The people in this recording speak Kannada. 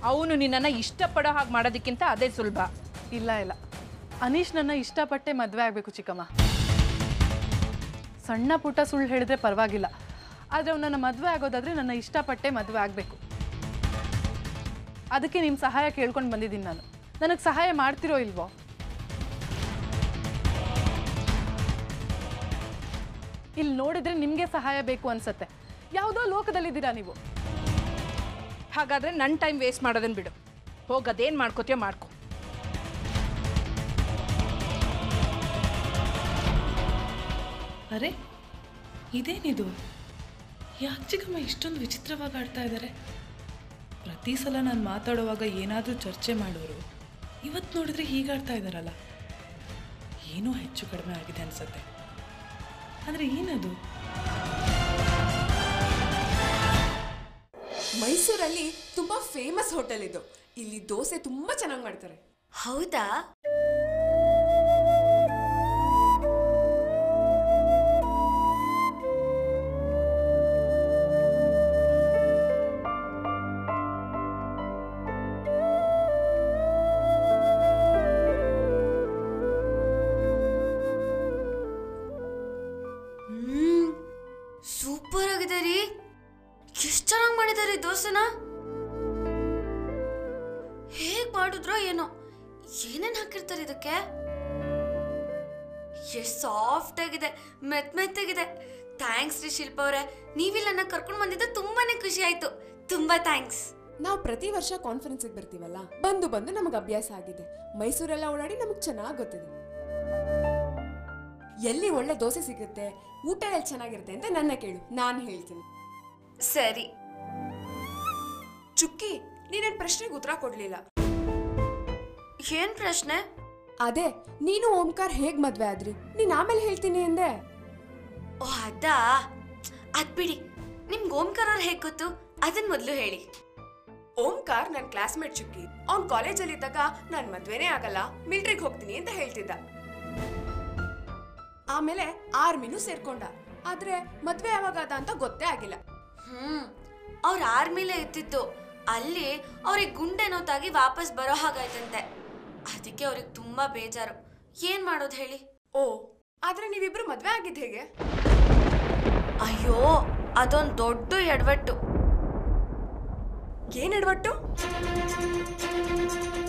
ಅವನು ನಿನ್ನನ್ನು ಇಷ್ಟಪಡೋ ಹಾಗೆ ಮಾಡೋದಕ್ಕಿಂತ ಅದೇ ಸುಲಭ ಇಲ್ಲ ಇಲ್ಲ ಅನೀಶ್ ನನ್ನ ಇಷ್ಟಪಟ್ಟೆ ಮದುವೆ ಆಗಬೇಕು ಚಿಕ್ಕಮ್ಮ ಸಣ್ಣ ಪುಟ್ಟ ಸುಳ್ಳು ಹೇಳಿದ್ರೆ ಪರವಾಗಿಲ್ಲ ಆದರೆ ಅವನನ್ನು ಮದುವೆ ಆಗೋದಾದರೆ ನನ್ನ ಇಷ್ಟಪಟ್ಟೆ ಮದುವೆ ಆಗಬೇಕು ಅದಕ್ಕೆ ನಿಮ್ಮ ಸಹಾಯ ಕೇಳ್ಕೊಂಡು ಬಂದಿದ್ದೀನಿ ನಾನು ನನಗೆ ಸಹಾಯ ಮಾಡ್ತಿರೋ ಇಲ್ವೋ ಇಲ್ಲಿ ನೋಡಿದ್ರೆ ನಿಮಗೆ ಸಹಾಯ ಬೇಕು ಅನ್ಸತ್ತೆ ಯಾವುದೋ ಲೋಕದಲ್ಲಿದ್ದೀರಾ ನೀವು ಹಾಗಾದರೆ ನನ್ನ ಟೈಮ್ ವೇಸ್ಟ್ ಮಾಡೋದನ್ನು ಬಿಡು ಹೋಗೋದೇನು ಮಾಡ್ಕೋತೀಯೋ ಮಾಡ್ಕೊ ಅರೆ ಇದೇನಿದು ಯಾಕೆ ಚಿಕ್ಕಮ್ಮ ಇಷ್ಟೊಂದು ವಿಚಿತ್ರವಾಗಿ ಆಡ್ತಾ ಇದ್ದಾರೆ ಪ್ರತಿ ಸಲ ನಾನು ಮಾತಾಡುವಾಗ ಏನಾದರೂ ಚರ್ಚೆ ಮಾಡೋರು ಇವತ್ತು ನೋಡಿದ್ರೆ ಹೀಗಾಡ್ತಾ ಇದ್ದಾರಲ್ಲ ಏನೋ ಹೆಚ್ಚು ಕಡಿಮೆ ಆಗಿದೆ ಅನ್ಸತ್ತೆ ಆದರೆ ಏನದು ಮೈಸೂರಲ್ಲಿ ತುಂಬಾ ಫೇಮಸ್ ಹೋಟೆಲ್ ಇದು ಇಲ್ಲಿ ದೋಸೆ ತುಂಬಾ ಚೆನ್ನಾಗಿ ಮಾಡ್ತಾರೆ ಹೌದಾ ಹ್ಮ್ ಸೂಪರ್ ಆಗಿದೆ ರೀ ಎಷ್ಟು ಚೆನ್ನಾಗಿ ಮಾಡಿದ್ದಾರೆ ಈ ದೋಸೆನ ಹೇಗ್ ಮಾಡಿದ್ರೋ ಏನೋ ಏನೇನ್ ಹಾಕಿರ್ತಾರೆ ಇದಕ್ಕೆ ಎಷ್ಟು ಸಾಫ್ಟ್ ಆಗಿದೆ ಮೆತ್ ಮೆತ್ತಗಿದೆ ಥ್ಯಾಂಕ್ಸ್ ರೀ ಶಿಲ್ಪ ಅವರೇ ನೀವಿಲ್ಲ ನನ್ನ ಕರ್ಕೊಂಡು ಬಂದಿದ್ದು ತುಂಬಾನೇ ಖುಷಿ ಆಯ್ತು ತುಂಬಾ ಥ್ಯಾಂಕ್ಸ್ ನಾವು ಪ್ರತಿ ವರ್ಷ ಕಾನ್ಫರೆನ್ಸಿಗೆ ಬರ್ತೀವಲ್ಲ ಬಂದು ಬಂದು ನಮಗೆ ಅಭ್ಯಾಸ ಆಗಿದೆ ಮೈಸೂರೆಲ್ಲ ಓಡಾಡಿ ನಮಗೆ ಚೆನ್ನಾಗಿ ಗೊತ್ತಿದೆ ಎಲ್ಲಿ ಒಳ್ಳೆ ದೋಸೆ ಸಿಗುತ್ತೆ ಊಟ ಎಲ್ಲಿ ಚೆನ್ನಾಗಿರುತ್ತೆ ಅಂತ ನನ್ನ ಕೇಳು ನಾನು ಹೇಳ್ತೀನಿ ಸರಿ ಚುಕ್ಕಿ ನೀನೇನ್ ಪ್ರಶ್ನೆಗೆ ಉತ್ತರ ಕೊಡ್ಲಿಲ್ಲ ಏನ್ ಪ್ರಶ್ನೆ ಅದೇ ನೀನು ಓಂಕಾರ್ ಹೇಗ್ ಮದ್ವೆ ಆದ್ರಿ ನೀನ್ ಆಮೇಲೆ ಹೇಳ್ತೀನಿ ಅಂದೆ ಓ ಅದಾ ಅದ್ ಬಿಡಿ ನಿಮ್ಗೆ ಓಂಕಾರ ಅವ್ರು ಹೇಗ್ ಗೊತ್ತು ಅದನ್ ಮೊದಲು ಹೇಳಿ ಓಂಕಾರ್ ನನ್ನ ಕ್ಲಾಸ್ಮೇಟ್ ಚುಕ್ಕಿ ಅವ್ನ್ ಕಾಲೇಜಲ್ಲಿ ಇದ್ದಾಗ ನಾನ್ ಮದ್ವೆನೇ ಆಗಲ್ಲ ಮಿಲ್ಟ್ರಿಗೆ ಹೋಗ್ತೀನಿ ಅಂತ ಹೇಳ್ತಿದ್ದ ಆಮೇಲೆ ಆರ್ಮಿನೂ ಸೇರ್ಕೊಂಡ ಆದ್ರೆ ಮದ್ವೆ ಯಾವಾಗಾದ ಅಂತ ಗೊತ್ತೇ ಆಗಿಲ್ಲ ಹ್ಮ್ ಅವ್ರ ಆರ್ಮಿಲೇ ಇದ್ದಿದ್ದು ಅಲ್ಲಿ ಅವ್ರಿಗೆ ಗುಂಡೆ ನೋತಾಗಿ ವಾಪಸ್ ಬರೋ ಹಾಗಾಯ್ತಂತೆ ಅದಕ್ಕೆ ಅವ್ರಿಗೆ ತುಂಬಾ ಬೇಜಾರು ಏನ್ ಮಾಡೋದು ಹೇಳಿ ಓ ಆದ್ರೆ ನೀವಿಬ್ರು ಮದ್ವೆ ಆಗಿದ್ ಹೇಗೆ ಅಯ್ಯೋ ಅದೊಂದ್ ದೊಡ್ಡ ಎಡವಟ್ಟು ಏನ್ ಎಡವಟ್ಟು